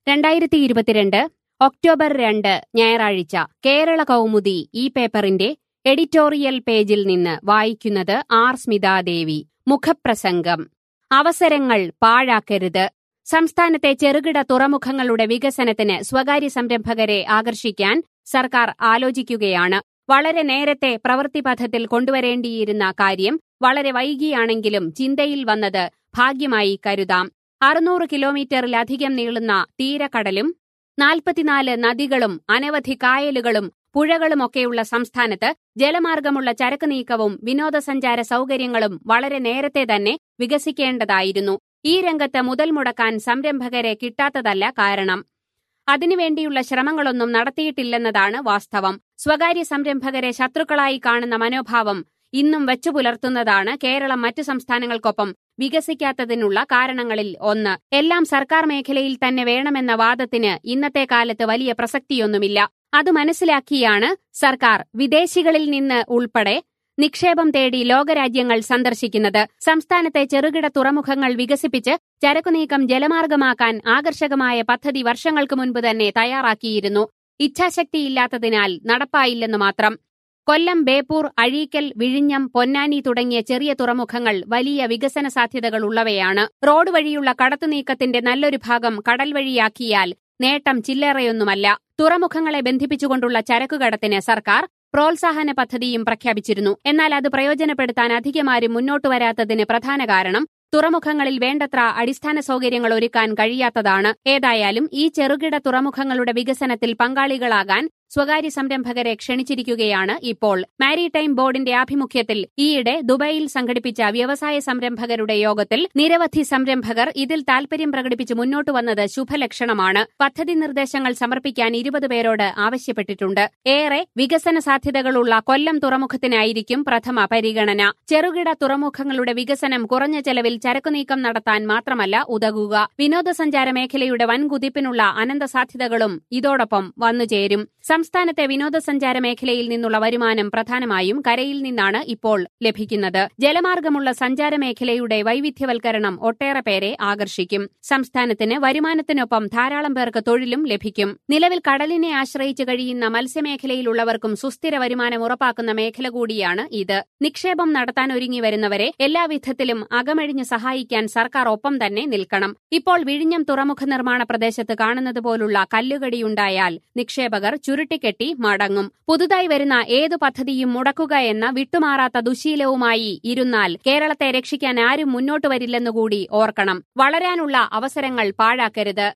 രണ്ടായിരത്തി ഇരുപത്തിരണ്ട് ഒക്ടോബർ രണ്ട് ഞായറാഴ്ച കേരള കൗമുദി ഈ പേപ്പറിന്റെ എഡിറ്റോറിയൽ പേജിൽ നിന്ന് വായിക്കുന്നത് ആർ സ്മിതാദേവി മുഖപ്രസംഗം അവസരങ്ങൾ പാഴാക്കരുത് സംസ്ഥാനത്തെ ചെറുകിട തുറമുഖങ്ങളുടെ വികസനത്തിന് സ്വകാര്യ സംരംഭകരെ ആകർഷിക്കാൻ സർക്കാർ ആലോചിക്കുകയാണ് വളരെ നേരത്തെ പ്രവൃത്തിപഥത്തിൽ കൊണ്ടുവരേണ്ടിയിരുന്ന കാര്യം വളരെ വൈകിയാണെങ്കിലും ചിന്തയിൽ വന്നത് ഭാഗ്യമായി കരുതാം അറുന്നൂറ് കിലോമീറ്ററിലധികം നീളുന്ന തീരക്കടലും നാൽപ്പത്തിനാല് നദികളും അനവധി കായലുകളും പുഴകളുമൊക്കെയുള്ള സംസ്ഥാനത്ത് ജലമാർഗമുള്ള ചരക്ക് നീക്കവും വിനോദസഞ്ചാര സൗകര്യങ്ങളും വളരെ നേരത്തെ തന്നെ വികസിക്കേണ്ടതായിരുന്നു ഈ രംഗത്ത് മുതൽ മുടക്കാൻ സംരംഭകരെ കിട്ടാത്തതല്ല കാരണം അതിനുവേണ്ടിയുള്ള ശ്രമങ്ങളൊന്നും നടത്തിയിട്ടില്ലെന്നതാണ് വാസ്തവം സ്വകാര്യ സംരംഭകരെ ശത്രുക്കളായി കാണുന്ന മനോഭാവം ഇന്നും വെച്ചു പുലർത്തുന്നതാണ് കേരളം മറ്റു സംസ്ഥാനങ്ങൾക്കൊപ്പം വികസിക്കാത്തതിനുള്ള കാരണങ്ങളിൽ ഒന്ന് എല്ലാം സർക്കാർ മേഖലയിൽ തന്നെ വേണമെന്ന വാദത്തിന് ഇന്നത്തെ കാലത്ത് വലിയ പ്രസക്തിയൊന്നുമില്ല അത് മനസ്സിലാക്കിയാണ് സർക്കാർ വിദേശികളിൽ നിന്ന് ഉൾപ്പെടെ നിക്ഷേപം തേടി ലോകരാജ്യങ്ങൾ സന്ദർശിക്കുന്നത് സംസ്ഥാനത്തെ ചെറുകിട തുറമുഖങ്ങൾ വികസിപ്പിച്ച് ചരക്കുനീക്കം ജലമാർഗമാക്കാൻ ആകർഷകമായ പദ്ധതി വർഷങ്ങൾക്ക് മുൻപ് തന്നെ തയ്യാറാക്കിയിരുന്നു ഇച്ഛാശക്തിയില്ലാത്തതിനാൽ നടപ്പായില്ലെന്ന് മാത്രം കൊല്ലം ബേപ്പൂർ അഴീക്കൽ വിഴിഞ്ഞം പൊന്നാനി തുടങ്ങിയ ചെറിയ തുറമുഖങ്ങൾ വലിയ വികസന സാധ്യതകളുള്ളവയാണ് റോഡ് വഴിയുള്ള കടത്തുനീക്കത്തിന്റെ നല്ലൊരു ഭാഗം കടൽ വഴിയാക്കിയാൽ നേട്ടം ചില്ലറയൊന്നുമല്ല തുറമുഖങ്ങളെ ബന്ധിപ്പിച്ചുകൊണ്ടുള്ള ചരക്കുകടത്തിന് സർക്കാർ പ്രോത്സാഹന പദ്ധതിയും പ്രഖ്യാപിച്ചിരുന്നു എന്നാൽ അത് പ്രയോജനപ്പെടുത്താൻ അധികമാരും മുന്നോട്ടു വരാത്തതിന് പ്രധാന കാരണം തുറമുഖങ്ങളിൽ വേണ്ടത്ര അടിസ്ഥാന സൗകര്യങ്ങൾ ഒരുക്കാൻ കഴിയാത്തതാണ് ഏതായാലും ഈ ചെറുകിട തുറമുഖങ്ങളുടെ വികസനത്തിൽ പങ്കാളികളാകാൻ സ്വകാര്യ സംരംഭകരെ ക്ഷണിച്ചിരിക്കുകയാണ് ഇപ്പോൾ മാരിടൈം ബോർഡിന്റെ ആഭിമുഖ്യത്തിൽ ഈയിടെ ദുബായിൽ സംഘടിപ്പിച്ച വ്യവസായ സംരംഭകരുടെ യോഗത്തിൽ നിരവധി സംരംഭകർ ഇതിൽ താൽപര്യം പ്രകടിപ്പിച്ച് മുന്നോട്ടു വന്നത് ശുഭലക്ഷണമാണ് പദ്ധതി നിർദ്ദേശങ്ങൾ സമർപ്പിക്കാൻ ഇരുപത് പേരോട് ആവശ്യപ്പെട്ടിട്ടുണ്ട് ഏറെ വികസന സാധ്യതകളുള്ള കൊല്ലം തുറമുഖത്തിനായിരിക്കും പ്രഥമ പരിഗണന ചെറുകിട തുറമുഖങ്ങളുടെ വികസനം കുറഞ്ഞ ചെലവിൽ ചരക്കുനീക്കം നടത്താൻ മാത്രമല്ല ഉതകുക വിനോദസഞ്ചാര മേഖലയുടെ വൻകുതിപ്പിനുള്ള അനന്ത സാധ്യതകളും ഇതോടൊപ്പം വന്നുചേരും സംസ്ഥാനത്തെ വിനോദസഞ്ചാര മേഖലയിൽ നിന്നുള്ള വരുമാനം പ്രധാനമായും കരയിൽ നിന്നാണ് ഇപ്പോൾ ലഭിക്കുന്നത് ജലമാർഗമുള്ള സഞ്ചാര മേഖലയുടെ വൈവിധ്യവൽക്കരണം ഒട്ടേറെ പേരെ ആകർഷിക്കും സംസ്ഥാനത്തിന് വരുമാനത്തിനൊപ്പം ധാരാളം പേർക്ക് തൊഴിലും ലഭിക്കും നിലവിൽ കടലിനെ ആശ്രയിച്ച് കഴിയുന്ന മത്സ്യമേഖലയിലുള്ളവർക്കും സുസ്ഥിര വരുമാനം ഉറപ്പാക്കുന്ന മേഖല കൂടിയാണ് ഇത് നിക്ഷേപം നടത്താൻ ഒരുങ്ങി വരുന്നവരെ എല്ലാവിധത്തിലും അകമഴിഞ്ഞ് സഹായിക്കാൻ സർക്കാർ ഒപ്പം തന്നെ നിൽക്കണം ഇപ്പോൾ വിഴിഞ്ഞം തുറമുഖ നിർമ്മാണ പ്രദേശത്ത് കാണുന്നത് പോലുള്ള കല്ലുകടിയുണ്ടായാൽ നിക്ഷേപകർ ചുരുട്ടിക്കെട്ടി മടങ്ങും പുതുതായി വരുന്ന ഏതു പദ്ധതിയും മുടക്കുക എന്ന വിട്ടുമാറാത്ത ദുശീലവുമായി ഇരുന്നാൽ കേരളത്തെ രക്ഷിക്കാൻ ആരും മുന്നോട്ട് വരില്ലെന്നുകൂടി ഓർക്കണം വളരാനുള്ള അവസരങ്ങൾ പാഴാക്കരുത്